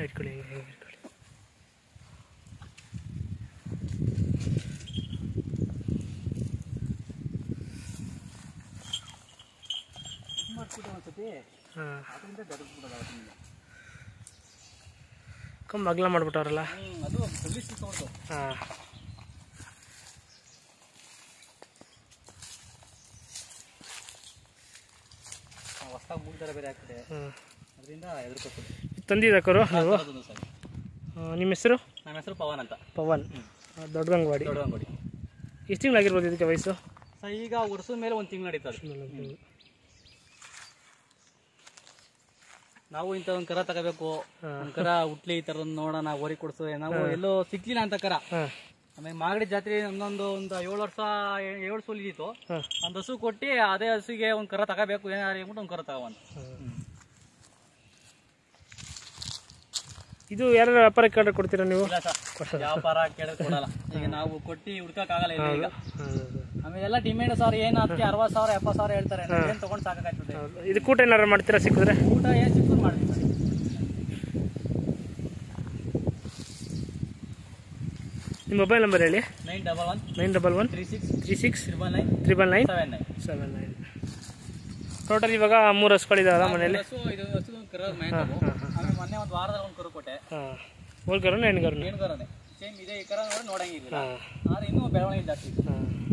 ಇಟ್ಕೊಳ್ಳಿ ಹಿಂಗೆ ಹಿಂಗೆ ಇಟ್ಕೊಳ್ಳಿ ಇದು ಮಾಡ್ಬಿಟ್ಟು ಒಂದ್ಸತಿ ಹಾಂ ಅದರಿಂದ ಬೆಳೆದ್ಬಿಡೋದು ಅವತ್ತಿಂದ ಕಮ್ಮಿ ಅಗಲ ಮಾಡ್ಬಿಟ್ಟವ್ರಲ್ಲ ಹ್ಞೂ ಅದು ಪೊಲೀಸ್ ತಗೊಂಡು ಹಾಂ ಹೊಸ್ದಾಗಿ ಮುಗಿದಾರ ಬೇರೆ ಆಗ್ತದೆ ಹಾಂ ಅದರಿಂದ ಎದುರ್ಕೋತೀವಿ ತಂದಿದ್ದಕ್ಕರು ನೀವು ಅದೊಂದು ಸರಿ ಆ, ನಿಮ್ಮ ಹೆಸರು ನಮ್ಮ ಹೆಸರು ಪವನ್ ಅಂತ ಪವನ್ ಆ, ದೊಡ್ಡಗಂಗವಾಡಿ ದೊಡ್ಡ ಅಂಗಡಿ ಎಷ್ಟು ತಿಂಗಳಾಗಿರ್ಬೋದು ಇದಕ್ಕೆ ವಯಸ್ಸು ಸೊ ಈಗ ವರ್ಷದ ಮೇಲೆ ಒಂದು ತಿಂಗಳು ನಡೀತದೆ ನಾವು ಇಂಥ ಒಂದು ಕರ ತಗೋಬೇಕು ಒಂದು ಕರ ಹುಟ್ಲಿ ಈ ಥರದ್ದು ನೋಡೋಣ ಓರಿ ಕೊಡ್ಸು ನಾವು ಎಲ್ಲೋ ಸಿಕ್ಲಿಲ್ಲ ಅಂತ ಕರ ಹಾಂ ಆಮೇಲೆ ಮಾಗಡಿ ಜಾತ್ರೆ ಒಂದೊಂದು ಒಂದು ಏಳು ವರ್ಷ ಏ- ಏಳು ಸೋಲ್ ಇದ್ದಿತ್ತು ಹಾಂ ಒಂದು ಹಸು ಕೊಟ್ಟು ಅದೇ ಹಸುಗೆ ಒಂದು ಕರ ತಗೋಬೇಕು ಏನಾರು ಹೇಳ್ಬಿಟ್ಟು ಒಂದು ಕರ ತಗೊಂಡು ಇದು ಯಾರು ವ್ಯಾಪಾರಕ್ಕೆ ಕೇಳಿದ್ರೆ ಕೊಡ್ತೀರಾ ನೀವು ಇಲ್ಲ ಸರ್ ವ್ಯಾಪಾರ ಕೇಳಿದ್ರೆ ಕೊಡಲ್ಲ ಈಗ ನಾವು ಕೊಟ್ಟು ಹುಡ್ಕಕ್ಕಾಗಲ್ಲ ಇಲ್ಲ ಈಗ ಆಮೇಲೆ ಎಲ್ಲ ಡಿಮ್ಯಾಂಡ್ ಸರ್ ಏನು ಅದಕ್ಕೆ ಅರವತ್ತು ಸಾವಿರ ಎಪ್ಪತ್ತು ಸಾವಿರ ಹೇಳ್ತಾರೆ ಏನು ತೊಗೊಂಡು ಸಾಕಾಗ್ತದೆ ಹೌದು ಇದು ಕೂಟ ಏನಾರು ಮಾಡ್ತೀರಾ ಸಿಕ್ಕಿದ್ರೆ ಊಟ ಏನು ಸಿಕ್ತು ಮಾಡ್ತೀವಿ ಸರ್ ನಿಮ್ಮ ಮೊಬೈಲ್ ನಂಬರ್ ಹೇಳಿ nine double one nine double one three six three six triple nine triple nine seven nine seven nine total ಇವಾಗ ಮೂರು ಹಸ್ಗಳಿದಾವಲ್ಲ ಮನೇಲಿ ಹಸು ಇದು ಹಸು ಒಂದು ಕರ ಮೇಂಟವು ಆಮೇಲೆ ಮೊನ್ನೆ ಒಂದು ವಾರದಲ್ಲಿ ಒಂದು ಕರು ಕೊಟ್ಟೆ ಹಾಂ ಹೋಲ್ಕರನ ಹೆಣ್ಗರನ ಏನು ಕರನೆ ಸೇಮ್ ಇದೆ ಈ ಕರ ನೋಡಿ ನೋಡಂಗಿಲ್ಲ ಹಾಂ ಆದ್ರೆ ಇನ್ನೂ ಬೆಳವಣಿಗೆ ಜಾಸ್ತಿ ಇದೆ ಹಾಂ